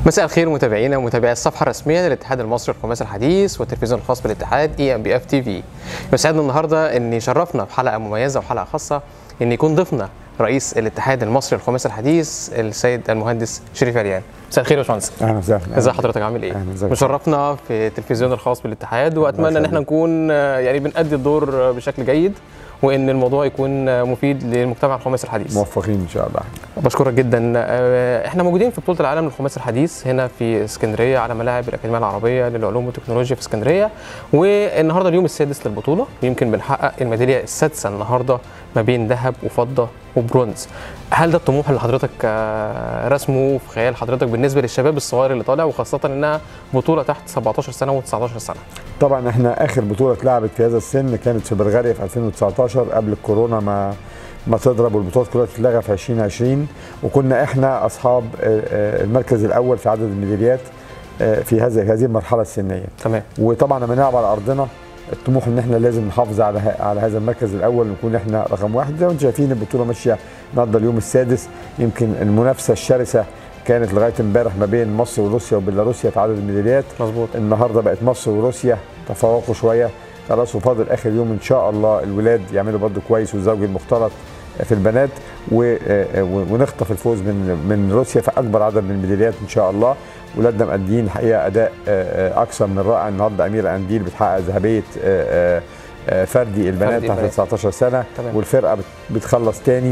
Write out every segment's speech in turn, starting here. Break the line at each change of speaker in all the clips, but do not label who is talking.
مساء الخير متابعينا ومتابعي الصفحه الرسميه للاتحاد المصري للخماسي الحديث والتلفزيون الخاص بالاتحاد اي ام بي اف تي في يسعدنا النهارده ان يشرفنا في حلقه مميزه وحلقه خاصه ان يكون ضيفنا رئيس الاتحاد المصري للخماسي الحديث السيد المهندس شريف عريان مساء الخير يا باشمهندس
اهلا وسهلا
ازي حضرتك عامل ايه
أهلاً، ازيك؟
مشرفنا في التلفزيون الخاص بالاتحاد واتمنى ان
يخليك.
احنا نكون آه، يعني بنأدي الدور آه، بشكل جيد وان الموضوع يكون آه، مفيد للمجتمع الخماسي الحديث
موفقين ان شاء الله
بشكرك جدا آه، احنا موجودين في بطوله العالم للخماسي الحديث هنا في اسكندريه على ملاعب الاكاديميه العربيه للعلوم والتكنولوجيا في اسكندريه والنهارده اليوم السادس للبطوله ويمكن بنحقق الميداليه السادسه النهارده ما بين ذهب وفضه وبرونز هل ده الطموح اللي حضرتك آه، رسمه في خيال حضرتك بالنسبه للشباب الصغير اللي طالع وخاصه انها بطوله تحت 17 سنه و19 سنه
طبعا احنا اخر بطوله اتلعبت في هذا السن كانت في بلغاريا في 2019 قبل الكورونا ما ما تضرب والبطولات كلها تتلغى في 2020 وكنا احنا اصحاب آه، آه، المركز الاول في عدد الميداليات آه، في هذه هذه المرحله السنيه
تمام
وطبعا لما نلعب على ارضنا الطموح ان احنا لازم نحافظ على ه- على هذا المركز الاول نكون احنا رقم واحد زي ما انتم شايفين البطوله ماشيه النهارده اليوم السادس يمكن المنافسه الشرسه كانت لغايه امبارح ما بين مصر وروسيا وبيلاروسيا في عدد الميداليات
مظبوط
النهارده بقت مصر وروسيا تفوقوا شويه خلاص وفاضل اخر يوم ان شاء الله الولاد يعملوا برضو كويس والزوج المختلط في البنات و- ونخطف الفوز من من روسيا في اكبر عدد من الميداليات ان شاء الله ولادنا مأديين الحقيقه اداء اكثر من رائع النهارده اميره انديل بتحقق ذهبيه آه، آه، فردي البنات
فردي
تحت
البنات.
19 سنه
تمام.
والفرقه بت- بتخلص تاني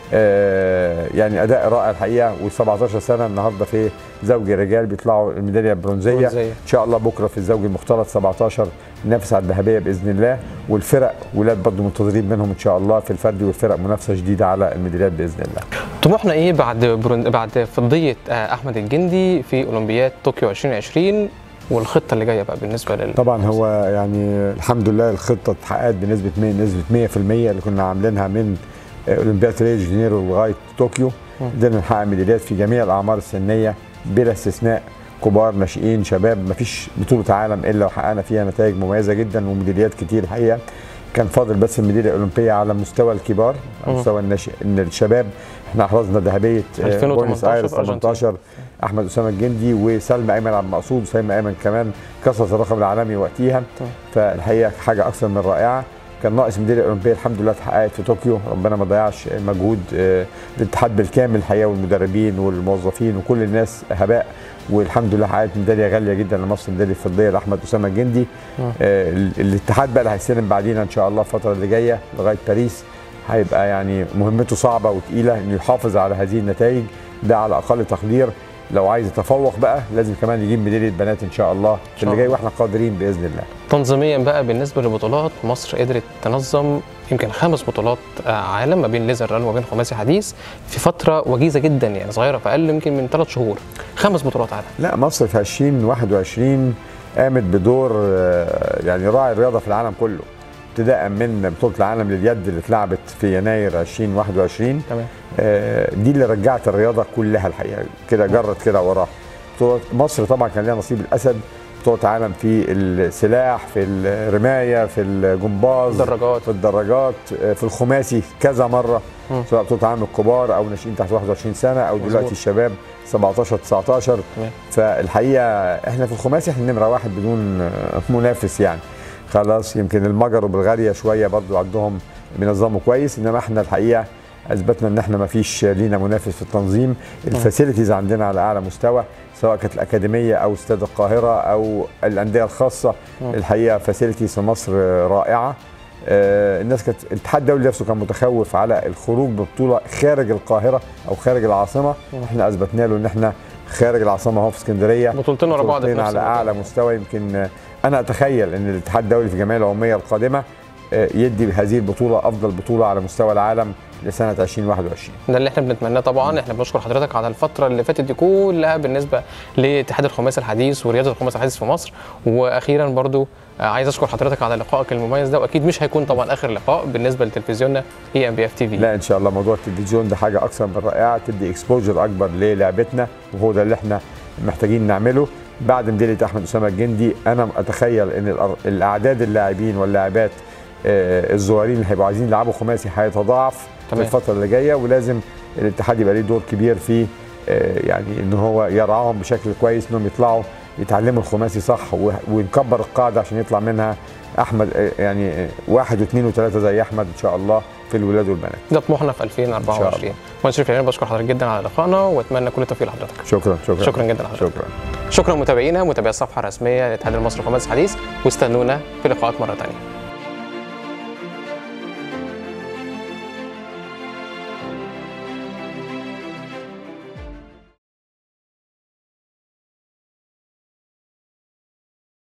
آه، يعني اداء رائع الحقيقه و17 سنه النهارده في زوج رجال بيطلعوا الميداليه البرونزيه
برونزية.
ان شاء الله بكره في الزوج المختلط 17 ننافس على الذهبيه باذن الله والفرق ولاد برضه منتظرين منهم ان شاء الله في الفردي والفرق منافسه شديده على الميداليات باذن الله
طموحنا ايه بعد برون... بعد فضيه آه، احمد الجندي في اولمبياد طوكيو 2020 والخطه اللي جايه بقى بالنسبه لل
طبعا هو يعني الحمد لله الخطه اتحققت بنسبه 100 نسبه 100% اللي كنا عاملينها من اولمبياد ريو دي جانيرو لغايه طوكيو
مم.
قدرنا نحقق ميداليات في جميع الاعمار السنيه بلا استثناء كبار ناشئين شباب مفيش بطوله عالم الا وحققنا فيها نتائج مميزه جدا وميداليات كتير الحقيقه كان فاضل بس الميداليه الاولمبيه على مستوى الكبار على
مم.
مستوى الناشئ ان الشباب احنا حرزنا ذهبيه آه،
2018
بوينس ايرس
في أرجنتين.
18 احمد اسامه الجندي وسلمى ايمن عبد المقصود وسلمى ايمن كمان كسرت الرقم العالمي وقتها
تمام.
فالحقيقه حاجه اكثر من رائعه كان ناقص ميداليه اولمبيه الحمد لله اتحققت في طوكيو ربنا ما ضيعش مجهود آه، الاتحاد بالكامل الحقيقه والمدربين والموظفين وكل الناس هباء والحمد لله حققت ميداليه غاليه جدا لمصر ميداليه فضيه لاحمد اسامه الجندي
مم.
آه، ال- الاتحاد بقى اللي هيستلم بعدينا ان شاء الله الفتره اللي جايه لغايه باريس هيبقى يعني مهمته صعبه وتقيله انه يحافظ على هذه النتائج ده على اقل تقدير لو عايز يتفوق بقى لازم كمان يجيب ميداليه بنات ان شاء الله في
شاء
اللي جاي
الله.
واحنا قادرين باذن الله
تنظيميا بقى بالنسبه للبطولات مصر قدرت تنظم يمكن خمس بطولات آه، عالم ما بين ليزر ران وما بين خماسي حديث في فتره وجيزه جدا يعني صغيره في اقل يمكن من ثلاث شهور خمس بطولات عالم
لا مصر في 2021 قامت بدور آه، يعني راعي الرياضه في العالم كله ابتداء من بطوله العالم لليد اللي اتلعبت في يناير 2021
تمام
آه، دي اللي رجعت الرياضه كلها الحقيقه كده جرت كده وراها بطولة مصر طبعا كان ليها نصيب الاسد بطولة عالم في السلاح في الرماية في الجمباز
الدراجات.
في الدراجات آه، في الخماسي كذا مرة
مم.
سواء بطولة عالم الكبار أو ناشئين تحت 21 سنة أو
مظبوط.
دلوقتي الشباب 17 19
تمام
فالحقيقه احنا في الخماسي احنا نمره واحد بدون آه، منافس يعني خلاص يمكن المجر وبلغاريا شويه برضو عندهم بينظموا كويس انما احنا الحقيقه اثبتنا ان احنا ما فيش لينا منافس في التنظيم الفاسيلتيز عندنا على اعلى مستوى سواء كانت الاكاديميه او استاد القاهره او الانديه الخاصه
مم.
الحقيقه فاسيلتيز في مصر آه، رائعه آه، الناس كانت الاتحاد الدولي نفسه كان متخوف على الخروج ببطوله خارج القاهره او خارج العاصمه
مم.
احنا اثبتنا له ان احنا خارج العاصمه اهو في اسكندريه
بطولتين ورا بعض في
بطولتين
نفس
على
البطولة.
اعلى مستوى يمكن آه، انا اتخيل ان الاتحاد الدولي في الجمعيه العموميه القادمه آه، يدي بهذه البطوله افضل بطوله على مستوى العالم لسنه 2021
ده اللي احنا بنتمناه طبعا احنا بنشكر حضرتك على الفتره اللي فاتت دي كلها بالنسبه لاتحاد الخماسي الحديث ورياضه الخماسي الحديث في مصر واخيرا برضو آه، عايز اشكر حضرتك على لقائك المميز ده واكيد مش هيكون طبعا اخر لقاء بالنسبه لتلفزيوننا اي ام بي اف تي في
لا ان شاء الله موضوع التلفزيون ده حاجه اكثر من رائعه تدي اكسبوجر اكبر للعبتنا وهو ده اللي احنا محتاجين نعمله بعد ميداليه احمد اسامه الجندي انا اتخيل ان الأر- الاعداد اللاعبين واللاعبات آه، الصغيرين اللي هيبقوا عايزين يلعبوا خماسي هيتضاعف في
تمام.
الفتره اللي جايه ولازم الاتحاد يبقى ليه دور كبير في آه، يعني ان هو يرعاهم بشكل كويس انهم يطلعوا يتعلموا الخماسي صح و- ونكبر القاعده عشان يطلع منها احمد آه، يعني آه، واحد واثنين وثلاثه زي احمد ان شاء الله في الولاد والبنات
ده طموحنا في 2024 مهندس شريف العلمي بشكر حضرتك جدا على لقائنا واتمنى كل التوفيق لحضرتك
شكرا شكرا
شكرا جدا لحضرتك
شكرا
شكرا متابعينا متابعي الصفحه الرسميه للاتحاد المصري للخماسي الحديث واستنونا في لقاءات مره ثانيه